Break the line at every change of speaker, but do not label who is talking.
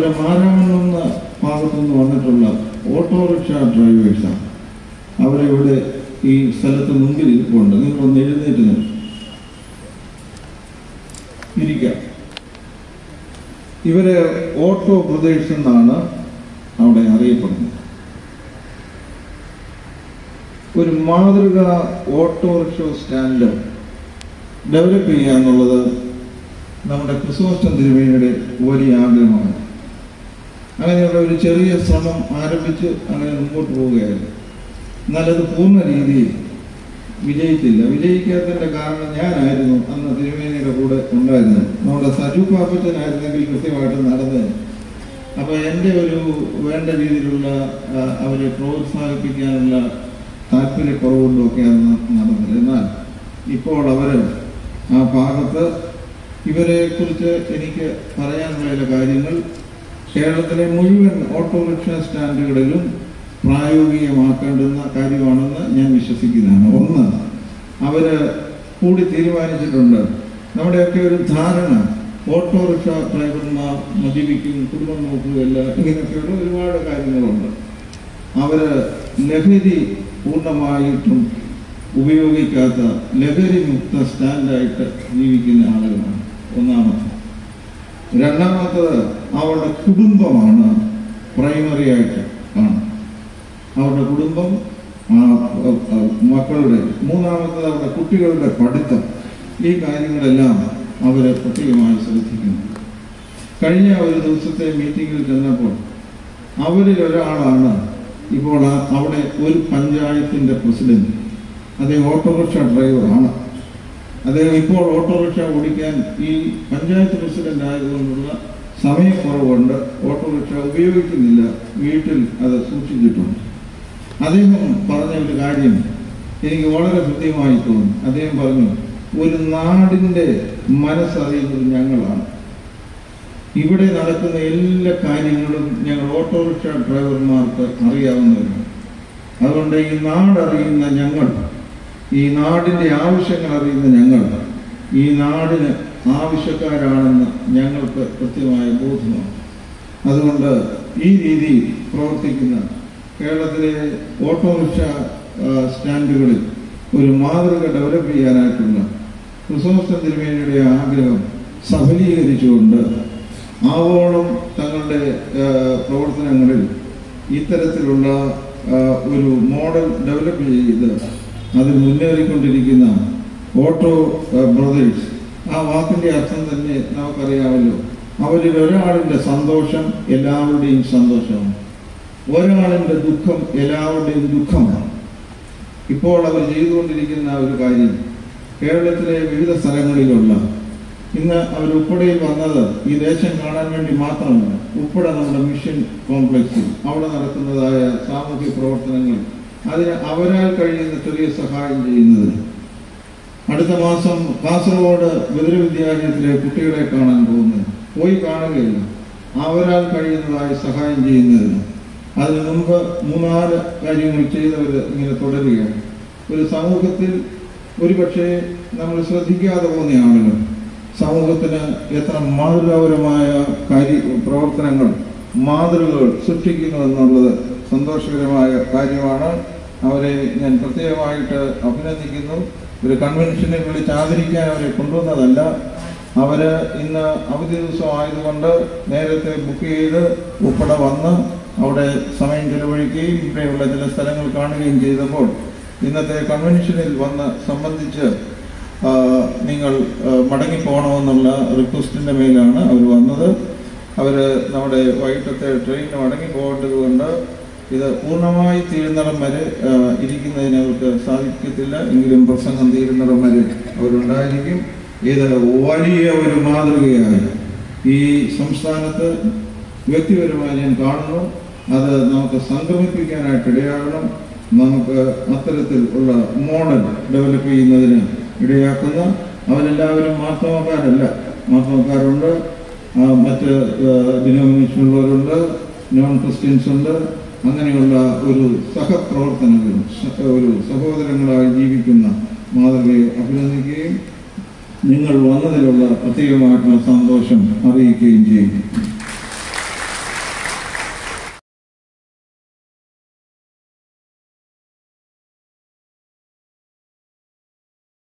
അവരെ മാരാമണ്ണെന്ന ഭാഗത്തു നിന്ന് വന്നിട്ടുള്ള ഓട്ടോറിക്ഷ ഡ്രൈവേഴ്സാണ് അവരിവിടെ ഈ സ്ഥലത്ത് മുമ്പിൽ ഇരിപ്പുണ്ട് നിങ്ങളൊന്ന് എഴുന്നേറ്റ് നിൽക്കും ഇരിക്കാം ഇവര് ഓട്ടോ ബ്രദേഴ്സ് എന്നാണ് അവിടെ അറിയപ്പെടുന്നത് ഒരു മാതൃക ഓട്ടോറിക്ഷ സ്റ്റാൻഡ് ഡെവലപ്പ് ചെയ്യുക എന്നുള്ളത് നമ്മുടെ ക്രിസോസ്റ്റം തിരുമേനിയുടെ വലിയ ആഗ്രഹമാണ് അങ്ങനെയുള്ള ഒരു ചെറിയ ശ്രമം ആരംഭിച്ച് അങ്ങനെ മുമ്പോട്ട് പോവുകയായിരുന്നു എന്നാൽ അത് പൂർണ്ണ രീതിയിൽ വിജയിച്ചില്ല വിജയിക്കാത്തതിന്റെ കാരണം ഞാനായിരുന്നു അന്ന് തിരുമേനിയുടെ കൂടെ ഉണ്ടായിരുന്നത് നമ്മുടെ സജു പാപ്പച്ചനായിരുന്നെങ്കിൽ കൃത്യമായിട്ട് നടന്നത് അപ്പൊ എൻ്റെ ഒരു വേണ്ട രീതിയിലുള്ള ആ, അവരെ പ്രോത്സാഹിപ്പിക്കാനുള്ള താല്പര്യക്കുറവുകൊണ്ടും ഒക്കെയാണ് നടന്നത് എന്നാൽ ഇപ്പോൾ അവര് ആ ഭാഗത്ത് ഇവരെ കുറിച്ച് എനിക്ക് പറയാനുള്ള ചില കാര്യങ്ങൾ കേരളത്തിലെ മുഴുവൻ ഓട്ടോറിക്ഷ സ്റ്റാൻഡുകളിലും പ്രായോഗികമാക്കേണ്ടുന്ന കാര്യമാണെന്ന് ഞാൻ വിശ്വസിക്കുന്നതാണ് ഒന്ന് അവര് കൂടി തീരുമാനിച്ചിട്ടുണ്ട് നമ്മുടെയൊക്കെ ഒരു ധാരണ ഓട്ടോറിക്ഷ ഡ്രൈവർമാർ മദ്യപിക്കും കുടുംബം നോക്കുകയല്ല ഇങ്ങനെയൊക്കെയുള്ള ഒരുപാട് കാര്യങ്ങളുണ്ട് അവര് ലഹരി പൂർണ്ണമായിട്ടും ഉപയോഗിക്കാത്ത ലഹരി മുക്ത സ്റ്റാൻഡായിട്ട് ജീവിക്കുന്ന ആളുകളാണ് ഒന്നാമത് രണ്ടാമത്തത് അവരുടെ കുടുംബമാണ് പ്രൈമറി ആയിട്ട് ആണ് അവരുടെ കുടുംബം ആ, ആ, ആ, മക്കളുടെ മൂന്നാമത്തത് അവരുടെ കുട്ടികളുടെ പഠിത്തം ഈ കാര്യങ്ങളെല്ലാം അവർ പ്രത്യേകമായി ശ്രദ്ധിക്കുന്നു കഴിഞ്ഞ ഒരു ദിവസത്തെ മീറ്റിംഗിൽ ചെന്നപ്പോൾ അവരിൽ ഒരാളാണ് ഇപ്പോൾ ആ- അവിടെ ഒരു പഞ്ചായത്തിന്റെ പ്രസിഡന്റ് അദ്ദേഹം ഓട്ടോറിക്ഷ ഡ്രൈവറാണ് അദ്ദേഹം ഇപ്പോൾ ഓട്ടോറിക്ഷ ഓടിക്കാൻ ഈ പഞ്ചായത്ത് പ്രസിഡന്റ് ആയതുകൊണ്ടുള്ള സമയക്കുറവുകൊണ്ട് ഓട്ടോറിക്ഷ ഉപയോഗിക്കുന്നില്ല വീട്ടിൽ അത് സൂക്ഷിച്ചിട്ടുണ്ട് അദ്ദേഹം പറഞ്ഞ ഒരു കാര്യം എനിക്ക് വളരെ ഹൃദ്യമായി തോന്നി അദ്ദേഹം പറഞ്ഞു ഒരു നാടിന്റെ മനസ്സറിയുന്നത് ഞങ്ങളാണ് ഇവിടെ നടക്കുന്ന എല്ലാ കാര്യങ്ങളും ഞങ്ങൾ ഓട്ടോറിക്ഷ ഡ്രൈവർമാർക്ക് അറിയാവുന്നവരാണ് അതുകൊണ്ട് ഈ നാടറിയുന്ന ഞങ്ങൾ ഈ നാടിന്റെ ആവശ്യങ്ങൾ അറിയുന്ന ഞങ്ങൾ ഈ നാടിന് ആവശ്യക്കാരാണെന്ന് ഞങ്ങൾക്ക് കൃത്യമായ ബോധ്യമാണ് അതുകൊണ്ട് ഈ രീതിയിൽ പ്രവർത്തിക്കുന്ന കേരളത്തിലെ ഓട്ടോറിക്ഷ ആ, സ്റ്റാൻഡുകളിൽ ഒരു മാതൃക ഡെവലപ്പ് ചെയ്യാനായിട്ടുള്ള ക്രിസോസ്റ്റം തിരുമേനിയുടെ ആഗ്രഹം സഫലീകരിച്ചുകൊണ്ട് ആവോളം തങ്ങളുടെ ആ, പ്രവർത്തനങ്ങളിൽ ഇത്തരത്തിലുള്ള ആ, ഒരു മോഡൽ ഡെവലപ്പ് ചെയ്ത് അതിൽ മുന്നേറിക്കൊണ്ടിരിക്കുന്ന ഓട്ടോ ബ്രദേഴ്സ് ആ വാക്കിന്റെ അർത്ഥം തന്നെ നമുക്കറിയാമല്ലോ അവരിൽ ഒരാളിന്റെ സന്തോഷം എല്ലാവരുടെയും സന്തോഷമാണ് ഒരാളിന്റെ ദുഃഖം എല്ലാവരുടെയും ദുഃഖമാണ് ഇപ്പോൾ അവർ ചെയ്തുകൊണ്ടിരിക്കുന്ന ഒരു കാര്യം കേരളത്തിലെ വിവിധ സ്ഥലങ്ങളിലുള്ള ഇന്ന് അവർ ഉപ്പടയിൽ വന്നത് ഈ ദേശം കാണാൻ വേണ്ടി മാത്രമല്ല ഉപ്പട നമ്മുടെ മിഷൻ കോംപ്ലക്സിൽ അവിടെ നടക്കുന്നതായ സാമൂഹ്യ പ്രവർത്തനങ്ങൾ അതിന് അവരാൽ കഴിയുന്ന ചെറിയ സഹായം ചെയ്യുന്നതിന് അടുത്ത മാസം കാസർഗോഡ് ബദിര വിദ്യാലയത്തിലെ കുട്ടികളെ കാണാൻ പോകുന്നത് പോയി കാണുകയില്ല അവരാൽ കഴിയുന്നതായ സഹായം ചെയ്യുന്നതിന് അതിന് മുമ്പ് മൂന്നാല് കാര്യങ്ങൾ ചെയ്തവർ ഇങ്ങനെ തുടരുകയാണ് ഒരു സമൂഹത്തിൽ ഒരുപക്ഷെ നമ്മൾ ശ്രദ്ധിക്കാതെ പോകുന്ന ആളുകൾ സമൂഹത്തിന് എത്ര മാതൃകാപരമായ കാര്യ പ്രവർത്തനങ്ങൾ മാതൃകകൾ സൃഷ്ടിക്കുന്നു എന്നുള്ളത് സന്തോഷകരമായ കാര്യമാണ് അവരെ ഞാൻ പ്രത്യേകമായിട്ട് അഭിനന്ദിക്കുന്നു ഒരു കൺവെൻഷനെ വിളിച്ച് ആദരിക്കാൻ അവരെ കൊണ്ടുവന്നതല്ല അവര് ഇന്ന് അവധി ദിവസം ആയതുകൊണ്ട് നേരത്തെ ബുക്ക് ചെയ്ത് ഉൾപ്പെട വന്ന് അവിടെ സമയം ചെലവഴിക്കുകയും ഇവിടെയുള്ള ചില സ്ഥലങ്ങൾ കാണുകയും ചെയ്തപ്പോൾ ഇന്നത്തെ കൺവെൻഷനിൽ വന്ന് സംബന്ധിച്ച് ആ, നിങ്ങൾ ആ, മടങ്ങിപ്പോകണമെന്നുള്ള റിക്വസ്റ്റിന്റെ മേലാണ് അവർ വന്നത് അവർ നമ്മുടെ വൈകിട്ടത്തെ ട്രെയിനിന് മടങ്ങി പോകേണ്ടത് കൊണ്ട് ഇത് പൂർണ്ണമായി തീരുന്നിടം വരെ ആ, ഇരിക്കുന്നതിന് അവർക്ക് സാധിക്കത്തില്ല എങ്കിലും പ്രസംഗം തീരുന്നിടം വരെ അവരുണ്ടായിരിക്കും ഇത് വലിയ ഒരു മാതൃകയായി ഈ സംസ്ഥാനത്ത് വ്യക്തിപരമായി ഞാൻ കാണുന്നു അത് നമുക്ക് സംഗമിപ്പിക്കാനായിട്ട് ഇടയാകണം നമുക്ക് അത്തരത്തിൽ ഉള്ള മോഡൽ ഡെവലപ്പ് ചെയ്യുന്നതിന് ഇടയാക്കുന്ന അവരെല്ലാവരും മാർത്തവക്കാരല്ല മാർത്തവക്കാരുണ്ട് ആ, മറ്റ് ഡിനോമിനേഷനുള്ളവരുണ്ട് നോൺ ക്രിസ്ത്യൻസ് ഉണ്ട് അങ്ങനെയുള്ള ഒരു സഹപ്രവർത്തനങ്ങളും സഹ- ഒരു സഹോദരങ്ങളായി ജീവിക്കുന്ന മാതൃകയെ അഭിനന്ദിക്കുകയും നിങ്ങൾ വന്നതിലുള്ള പ്രത്യേകമായിട്ടുള്ള സന്തോഷം അറിയിക്കുകയും ചെയ്യും